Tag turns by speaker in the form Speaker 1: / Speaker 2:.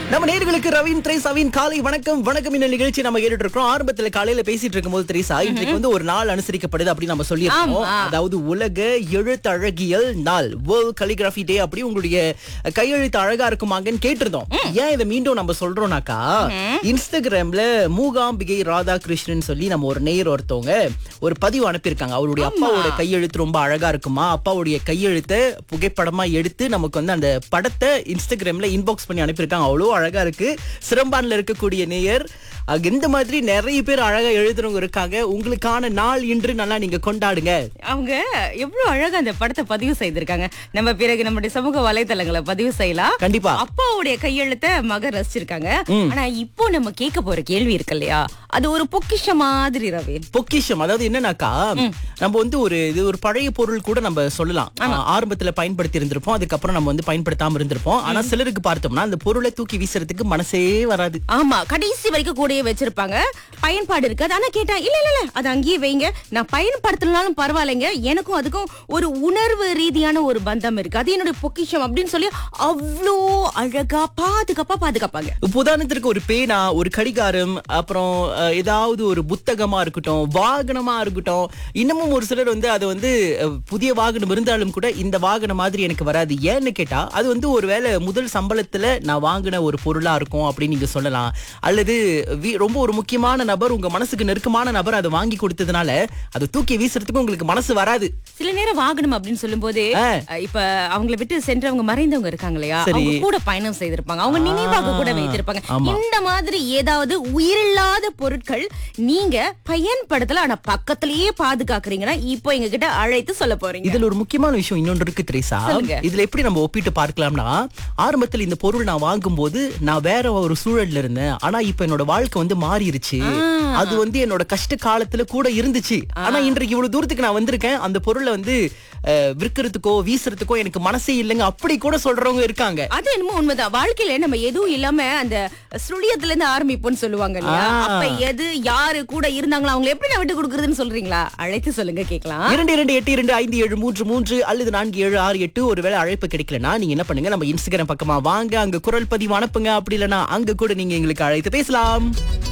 Speaker 1: நம்ம நேர்களுக்கு ரவீன் திரேசாவின் காலை வணக்கம் வணக்கம் இந்த நிகழ்ச்சி நம்ம கேட்டுட்டு இருக்கோம் ஆரம்பத்துல காலையில பேசிட்டு இருக்கும்போது திரேசா இன்றைக்கு வந்து ஒரு நாள் அனுசரிக்கப்படுது அப்படி நம்ம சொல்லியிருக்கோம்
Speaker 2: ஆமா.
Speaker 1: அதாவது உலக எழுத்தழகியல் நாள் வேர்ல்ட் கலிகிராஃபி டே அப்படி உங்களுடைய கையெழுத்து அழகா இருக்குமாங்கன்னு கேட்டிருந்தோம் ஏன் இதை மீண்டும் நம்ம சொல்றோம்னாக்கா இன்ஸ்டாகிராம்ல மூகாம்பிகை ராதாகிருஷ்ணன் சொல்லி நம்ம ஒரு நேயர் ஒருத்தவங்க ஒரு பதிவு அனுப்பியிருக்காங்க அவருடைய அப்பாவோட கையெழுத்து ரொம்ப அழகா இருக்குமா அப்பாவுடைய கையெழுத்தை புகைப்படமா எடுத்து நமக்கு வந்து அந்த படத்தை இன்ஸ்டாகிராம்ல இன்பாக்ஸ் பண்ணி அனுப்பியிருக்காங்க அவ்வளோ அழகா இருக்கு சிறம்பான்ல இருக்கக்கூடிய நேயர் அங்க இந்த மாதிரி நிறைய பேர் அழகா எழுதுறவங்க இருக்காங்க உங்களுக்கான நாள் இன்று நல்லா நீங்க கொண்டாடுங்க
Speaker 2: அவங்க எவ்வளவு அழகா அந்த படத்தை பதிவு செய்திருக்காங்க நம்ம பிறகு நம்முடைய சமூக வலைதளங்களை பதிவு செய்யலாம்
Speaker 1: கண்டிப்பா
Speaker 2: அப்பாவுடைய கையெழுத்த மக ரசிச்சிருக்காங்க ஆனா இப்போ நம்ம கேட்க போற கேள்வி இருக்கு இல்லையா அது ஒரு பொக்கிஷ மாதிரி ரவி
Speaker 1: பொக்கிஷம் அதாவது என்னன்னாக்கா நம்ம வந்து ஒரு இது ஒரு பழைய பொருள் கூட நம்ம சொல்லலாம் ஆஹ், ஆரம்பத்துல பயன்படுத்தி இருந்திருப்போம் அதுக்கப்புறம் நம்ம வந்து பயன்படுத்தாம இருந்திருப்போம் ஆனா சிலருக்கு பார்த்தோம்னா அந்த பொருளை தூக்கி வீசுறதுக்கு மனசே வராது
Speaker 2: ஆமா கடைசி வரைக்கும் கூடயே வச்சிருப்பாங்க பயன்பாடு இருக்காது ஆனா கேட்டா இல்ல இல்ல இல்ல அது அங்கேயே வைங்க நான் பயன்படுத்தலனாலும் பரவாயில்லைங்க எனக்கும் அதுக்கும் ஒரு உணர்வு ரீதியான ஒரு பந்தம் இருக்கு அது என்னுடைய பொக்கிஷம் அப்படின்னு சொல்லி அவ்வளோ அழகா பாதுகாப்பா பாதுகாப்பாங்க
Speaker 1: இப்ப உதாரணத்திற்கு ஒரு பேனா ஒரு கடிகாரம் அப்புறம் அஹ், ஏதாவது ஒரு புத்தகமா இருக்கட்டும் வாகனமா இருக்கட்டும் இன்னமும் ஒரு சிலர் வந்து அது வந்து அஹ், புதிய வாகனம் இருந்தாலும் கூட இந்த வாகனம் மாதிரி எனக்கு வராது ஏன்னு கேட்டா அது வந்து ஒருவேளை முதல் சம்பளத்துல நான் வாங்கின ஒரு பொருளா இருக்கும் அப்படின்னு நீங்க சொல்லலாம் அல்லது வீ- ரொம்ப ஒரு முக்கியமான நபர் உங்க மனசுக்கு நெருக்கமான நபர் அதை வாங்கி கொடுத்ததுனால அதை தூக்கி வீசுறதுக்கு உங்களுக்கு மனசு வராது
Speaker 2: சில நேரம் வாகனம் அப்படின்னு சொல்லும்போது
Speaker 1: ஆ.
Speaker 2: அஹ், இப்ப அவங்கள விட்டு சென்றவங்க மறைந்தவங்க இருக்காங்க இல்லையா
Speaker 1: சரி.
Speaker 2: அவங்க கூட பயணம் செய்திருப்பாங்க அவங்க நினைவாக கூட வைத்திருப்பாங்க
Speaker 1: ஆமா.
Speaker 2: இந்த மாதிரி ஏதாவது உயிரில்லாத பொருட்கள் நீங்க பயன்படுத்தல ஆனா பக்கத்திலேயே பாதுகாக்கிறீங்கன்னா இப்போ எங்க கிட்ட அழைத்து சொல்ல போறீங்க
Speaker 1: இதுல ஒரு முக்கியமான விஷயம் இன்னொன்று இருக்கு திரேசா
Speaker 2: சொல்லுங்க.
Speaker 1: இதுல எப்படி நம்ம ஒப்பிட்டு பார்க்கலாம்னா ஆரம்பத்துல இந்த பொருள் நான் வாங்கும்போது நான் வேற ஒரு சூழல்ல இருந்தேன் ஆனா இப்ப என்னோட வாழ்க்கை வந்து மாறிடுச்சு அது வந்து என்னோட கஷ்ட காலத்துல கூட இருந்துச்சு ஆனா இன்றைக்கு இவ்வளவு தூரத்துக்கு நான் வந்திருக்கேன் அந்த பொருளை வந்து அஹ், விற்கிறதுக்கோ வீசுறதுக்கோ எனக்கு மனசே இல்லைங்க அப்படி கூட சொல்றவங்க இருக்காங்க
Speaker 2: அது என்னமோ உண்மைதான் வாழ்க்கையில நம்ம எதுவும் இல்லாம அந்த சுழியத்துல இருந்து ஆரம்பிப்போம்னு சொல்லுவாங்க இல்லையா
Speaker 1: ஆ.
Speaker 2: அப்ப எது யாரு கூட இருந்தாங்களோ அவங்களை எப்படி நான் விட்டு கொடுக்கறதுன்னு சொல்றீங்களா அழைத்து சொல்லுங்க கேக்கலாம்
Speaker 1: இரண்டு இரண்டு எட்டு இரண்டு ஐந்து ஏழு மூன்று மூன்று அல்லது நான்கு ஏழு ஆறு எட்டு ஒருவேளை அழைப்பு கிடைக்கலனா நீங்க என்ன பண்ணுங்க நம்ம இன்ஸ்டாகிராம் பக்கமா வாங்க அங்க குரல் பதிவு அனுப்புங்க அப்படி இல்லைன்னா அங்க கூட நீங்க எங்களுக்கு அழைத்து பேசலாம்